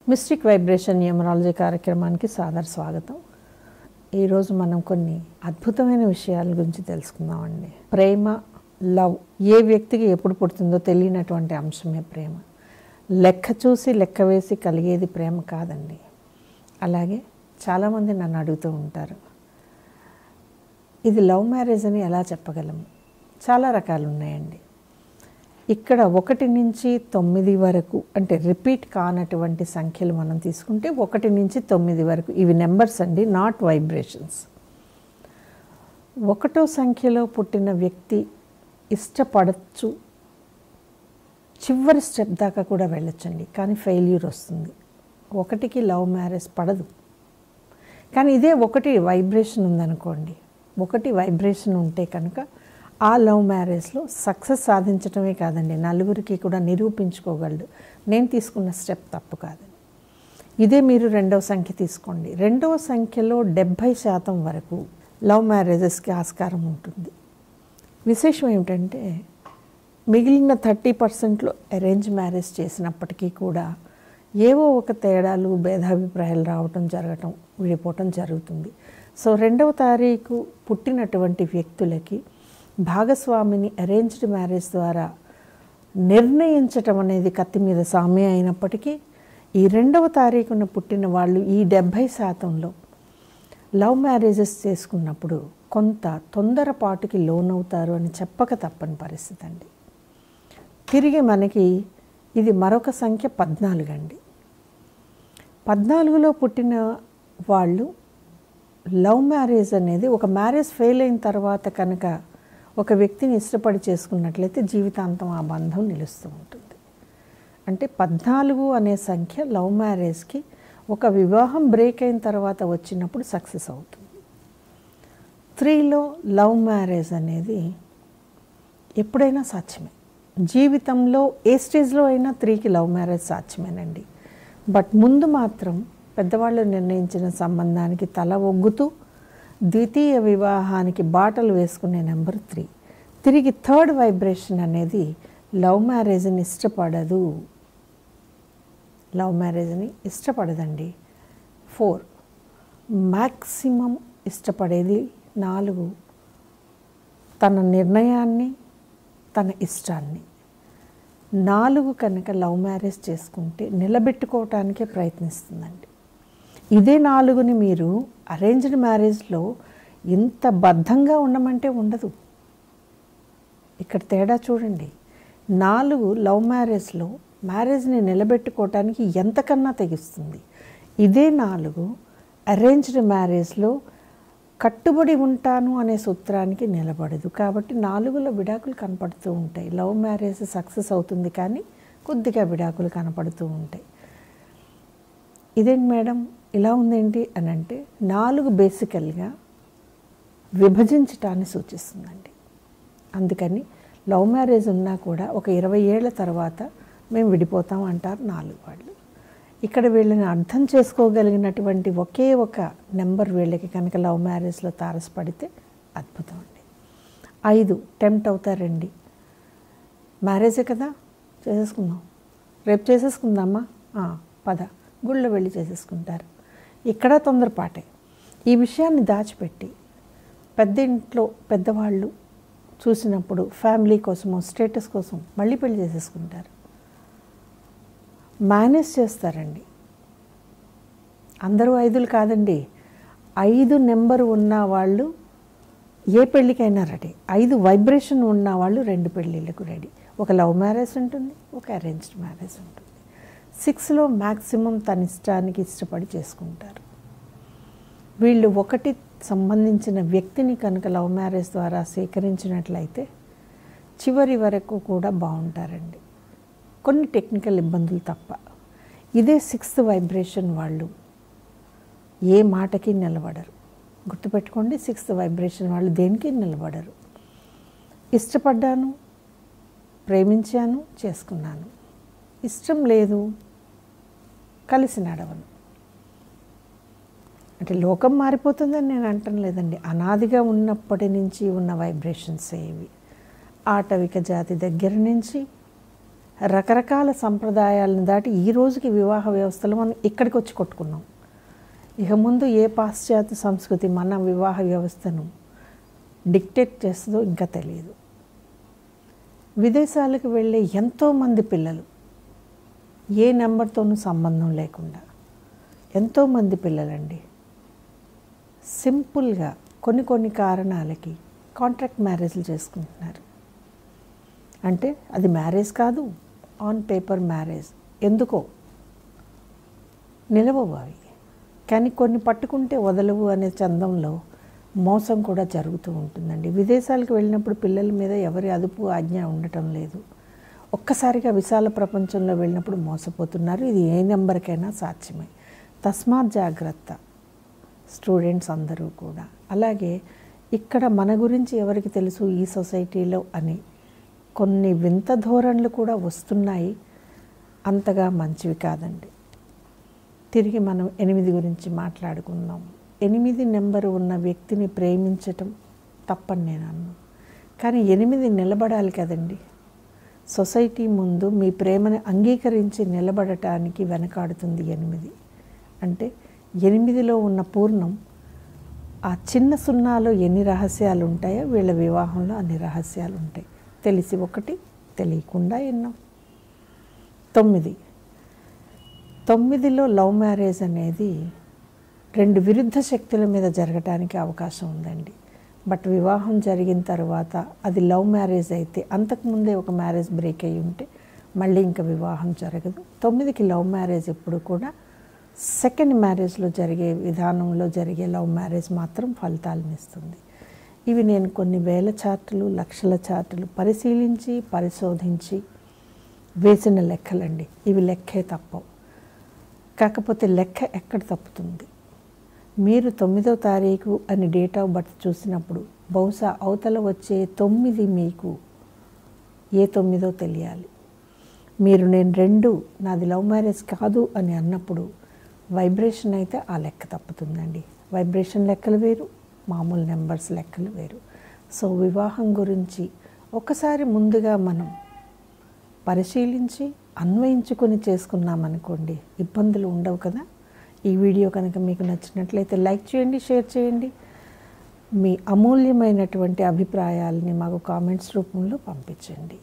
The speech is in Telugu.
మిస్టిక్ వైబ్రేషన్ న్యూమరాలజీ కార్యక్రమానికి సాదర స్వాగతం ఈరోజు మనం కొన్ని అద్భుతమైన విషయాల గురించి తెలుసుకుందామండి ప్రేమ లవ్ ఏ వ్యక్తికి ఎప్పుడు పుడుతుందో తెలియనటువంటి అంశమే ప్రేమ లెక్క చూసి లెక్క వేసి కలిగేది ప్రేమ కాదండి అలాగే చాలామంది నన్ను అడుగుతూ ఉంటారు ఇది లవ్ మ్యారేజ్ అని ఎలా చెప్పగలము చాలా రకాలు ఉన్నాయండి ఇక్కడ ఒకటి నుంచి తొమ్మిది వరకు అంటే రిపీట్ కానటువంటి సంఖ్యలు మనం తీసుకుంటే ఒకటి నుంచి తొమ్మిది వరకు ఇవి నెంబర్స్ అండి నాట్ వైబ్రేషన్స్ ఒకటో సంఖ్యలో పుట్టిన వ్యక్తి ఇష్టపడచ్చు చివరి స్టెప్ దాకా కూడా వెళ్ళొచ్చండి కానీ ఫెయిల్యూర్ వస్తుంది ఒకటికి లవ్ మ్యారేజ్ పడదు కానీ ఇదే ఒకటి వైబ్రేషన్ ఉందనుకోండి ఒకటి వైబ్రేషన్ ఉంటే కనుక ఆ లవ్ మ్యారేజ్లో సక్సెస్ సాధించడమే కాదండి నలుగురికి కూడా నిరూపించుకోగలడు నేను తీసుకున్న స్టెప్ తప్పు కాదని ఇదే మీరు రెండవ సంఖ్య తీసుకోండి రెండవ సంఖ్యలో డెబ్భై శాతం వరకు లవ్ మ్యారేజెస్కి ఆస్కారం ఉంటుంది విశేషం ఏమిటంటే మిగిలిన థర్టీ పర్సెంట్లో అరేంజ్ మ్యారేజ్ చేసినప్పటికీ కూడా ఏవో ఒక తేడాలు భేదాభిప్రాయాలు రావటం జరగటం విడిపోవటం జరుగుతుంది సో రెండవ తారీఖు పుట్టినటువంటి వ్యక్తులకి భాగస్వామిని అరేంజ్డ్ మ్యారేజ్ ద్వారా నిర్ణయించటం అనేది కత్తి మీద సామ్య అయినప్పటికీ ఈ రెండవ తారీఖున పుట్టిన వాళ్ళు ఈ డెబ్భై శాతంలో లవ్ మ్యారేజెస్ చేసుకున్నప్పుడు కొంత తొందరపాటుకి లోనవుతారు అని చెప్పక తప్పని పరిస్థితి అండి తిరిగి మనకి ఇది మరొక సంఖ్య పద్నాలుగు అండి పద్నాలుగులో పుట్టిన వాళ్ళు లవ్ మ్యారేజ్ అనేది ఒక మ్యారేజ్ ఫెయిల్ అయిన తర్వాత కనుక ఒక వ్యక్తిని ఇష్టపడి చేసుకున్నట్లయితే జీవితాంతం ఆ బంధం నిలుస్తూ ఉంటుంది అంటే పద్నాలుగు అనే సంఖ్య లవ్ మ్యారేజ్కి ఒక వివాహం బ్రేక్ అయిన తర్వాత వచ్చినప్పుడు సక్సెస్ అవుతుంది త్రీలో లవ్ మ్యారేజ్ అనేది ఎప్పుడైనా సాధ్యమే జీవితంలో ఏ స్టేజ్లో అయినా త్రీకి లవ్ మ్యారేజ్ సాధ్యమేనండి బట్ ముందు మాత్రం పెద్దవాళ్ళు నిర్ణయించిన సంబంధానికి తల ఒగ్గుతూ ద్వితీయ వివాహానికి బాటలు వేసుకునే నెంబర్ త్రీ తిరిగి థర్డ్ వైబ్రేషన్ అనేది లవ్ మ్యారేజ్ని ఇష్టపడదు లవ్ మ్యారేజ్ని ఇష్టపడదండి ఫోర్ మ్యాక్సిమం ఇష్టపడేది నాలుగు తన నిర్ణయాన్ని తన ఇష్టాన్ని నాలుగు కనుక లవ్ మ్యారేజ్ చేసుకుంటే నిలబెట్టుకోవటానికే ప్రయత్నిస్తుందండి ఇదే నాలుగుని మీరు అరేంజ్డ్ మ్యారేజ్లో ఇంత బద్ధంగా ఉండమంటే ఉండదు ఇక్కడ తేడా చూడండి నాలుగు లవ్ మ్యారేజ్లో మ్యారేజ్ని నిలబెట్టుకోవటానికి ఎంతకన్నా తెగిస్తుంది ఇదే నాలుగు అరేంజ్డ్ మ్యారేజ్లో కట్టుబడి ఉంటాను అనే సూత్రానికి నిలబడదు కాబట్టి నాలుగులో విడాకులు కనపడుతూ ఉంటాయి లవ్ మ్యారేజ్ సక్సెస్ అవుతుంది కానీ కొద్దిగా విడాకులు కనపడుతూ ఉంటాయి ఇదేంటి మేడం ఇలా ఉందేంటి అని అంటే నాలుగు బేసికల్గా విభజించటాన్ని సూచిస్తుందండి అందుకని లవ్ మ్యారేజ్ ఉన్నా కూడా ఒక ఇరవై ఏళ్ళ తర్వాత మేము విడిపోతాం అంటారు నాలుగు వాళ్ళు ఇక్కడ వీళ్ళని అర్థం చేసుకోగలిగినటువంటి ఒకే ఒక నెంబర్ వీళ్ళకి కనుక లవ్ మ్యారేజ్లో తారసపడితే అద్భుతం అండి ఐదు టెంప్ట్ అవుతారండి మ్యారేజే కదా చేసేసుకుందాం రేపు చేసేసుకుందామా పద గుళ్ళో వెళ్ళి చేసేసుకుంటారు ఇక్కడ తొందరపాటే ఈ విషయాన్ని దాచిపెట్టి పెద్ద ఇంట్లో పెద్దవాళ్ళు చూసినప్పుడు ఫ్యామిలీ కోసమో స్టేటస్ కోసం మళ్ళీ పెళ్లి చేసేసుకుంటారు మేనేజ్ చేస్తారండి అందరూ ఐదులు కాదండి ఐదు నెంబర్ ఉన్న వాళ్ళు ఏ పెళ్ళికైనా రెడీ ఐదు వైబ్రేషన్ ఉన్న వాళ్ళు రెండు పెళ్ళిళ్ళకు రెడీ ఒక లవ్ మ్యారేజ్ ఉంటుంది ఒక అరేంజ్డ్ మ్యారేజ్ ఉంటుంది సిక్స్లో మ్యాక్సిమం తన ఇష్టానికి ఇష్టపడి చేసుకుంటారు వీళ్ళు ఒకటి సంబంధించిన వ్యక్తిని కనుక లవ్ మ్యారేజ్ ద్వారా సేకరించినట్లయితే చివరి వరకు కూడా బాగుంటారండి కొన్ని టెక్నికల్ ఇబ్బందులు తప్ప ఇదే సిక్స్త్ వైబ్రేషన్ వాళ్ళు ఏ మాటకి నిలబడరు గుర్తుపెట్టుకోండి సిక్స్త్ వైబ్రేషన్ వాళ్ళు దేనికి నిలబడరు ఇష్టపడ్డాను ప్రేమించాను చేసుకున్నాను ఇష్టం లేదు కలిసి నడవను అంటే లోకం మారిపోతుందని నేను అంటం లేదండి అనాదిగా ఉన్నప్పటి నుంచి ఉన్న వైబ్రేషన్స్ ఏవి ఆటవిక జాతి దగ్గర నుంచి రకరకాల సంప్రదాయాలను దాటి ఈ రోజుకి వివాహ వ్యవస్థలో మనం ఇక్కడికి వచ్చి కొట్టుకున్నాం ఇక ముందు ఏ పాశ్చాత్య సంస్కృతి మన వివాహ వ్యవస్థను డిక్టేట్ చేస్తుందో ఇంకా తెలియదు విదేశాలకు వెళ్ళే ఎంతోమంది పిల్లలు ఏ నెంబర్తోనూ సంబంధం లేకుండా ఎంతోమంది పిల్లలండి సింపుల్గా కొన్ని కొన్ని కారణాలకి కాంట్రాక్ట్ మ్యారేజ్లు చేసుకుంటున్నారు అంటే అది మ్యారేజ్ కాదు ఆన్ పేపర్ మ్యారేజ్ ఎందుకో నిలవవు అవి కానీ కొన్ని పట్టుకుంటే వదలవు అనే చందంలో మోసం కూడా జరుగుతూ ఉంటుందండి విదేశాలకు వెళ్ళినప్పుడు పిల్లల మీద ఎవరి అదుపు ఆజ్ఞ ఉండటం లేదు ఒక్కసారిగా విశాల ప్రపంచంలో వెళ్ళినప్పుడు మోసపోతున్నారు ఇది ఏ నెంబర్కైనా సాధ్యమే తస్మాత్ జాగ్రత్త స్టూడెంట్స్ అందరూ కూడా అలాగే ఇక్కడ మన గురించి ఎవరికి తెలుసు ఈ సొసైటీలో అని కొన్ని వింత ధోరణులు కూడా వస్తున్నాయి అంతగా మంచివి కాదండి తిరిగి మనం ఎనిమిది గురించి మాట్లాడుకుందాం ఎనిమిది నెంబరు ఉన్న వ్యక్తిని ప్రేమించటం తప్పని నేను అన్నాను కానీ ఎనిమిది నిలబడాలి కదండి సొసైటీ ముందు మీ ప్రేమని అంగీకరించి నిలబడటానికి వెనకాడుతుంది ఎనిమిది అంటే ఎనిమిదిలో ఉన్న పూర్ణం ఆ చిన్న సున్నాలో ఎన్ని రహస్యాలు ఉంటాయో వీళ్ళ వివాహంలో అన్ని రహస్యాలు ఉంటాయి తెలిసి ఒకటి తెలియకుండా ఎన్నో తొమ్మిది తొమ్మిదిలో లవ్ మ్యారేజ్ అనేది రెండు విరుద్ధ శక్తుల మీద జరగటానికి అవకాశం ఉందండి బట్ వివాహం జరిగిన తర్వాత అది లవ్ మ్యారేజ్ అయితే అంతకుముందే ఒక మ్యారేజ్ బ్రేక్ అయ్యి ఉంటే మళ్ళీ ఇంకా వివాహం జరగదు తొమ్మిదికి లవ్ మ్యారేజ్ ఎప్పుడు కూడా సెకండ్ మ్యారేజ్లో జరిగే విధానంలో జరిగే లవ్ మ్యారేజ్ మాత్రం ఫలితాలను ఇస్తుంది ఇవి నేను కొన్ని వేల చార్టులు లక్షల చార్టులు పరిశీలించి పరిశోధించి వేసిన లెక్కలండి ఇవి లెక్కే తప్పవు కాకపోతే లెక్క ఎక్కడ తప్పుతుంది మీరు తొమ్మిదో తారీఖు అని డేట్ ఆఫ్ బర్త్ చూసినప్పుడు బహుశా అవతల వచ్చే తొమ్మిది మీకు ఏ తొమ్మిదో తెలియాలి మీరు నేను రెండు నాది లవ్ మ్యారేజ్ కాదు అని అన్నప్పుడు వైబ్రేషన్ అయితే ఆ లెక్క తప్పుతుందండి వైబ్రేషన్ లెక్కలు వేరు మామూలు నెంబర్స్ లెక్కలు వేరు సో వివాహం గురించి ఒకసారి ముందుగా మనం పరిశీలించి అన్వయించుకొని చేసుకున్నామనుకోండి ఇబ్బందులు ఉండవు కదా ఈ వీడియో కనుక మీకు నచ్చినట్లయితే లైక్ చేయండి షేర్ చేయండి మీ అమూల్యమైనటువంటి అభిప్రాయాలని మాకు కామెంట్స్ రూపంలో పంపించండి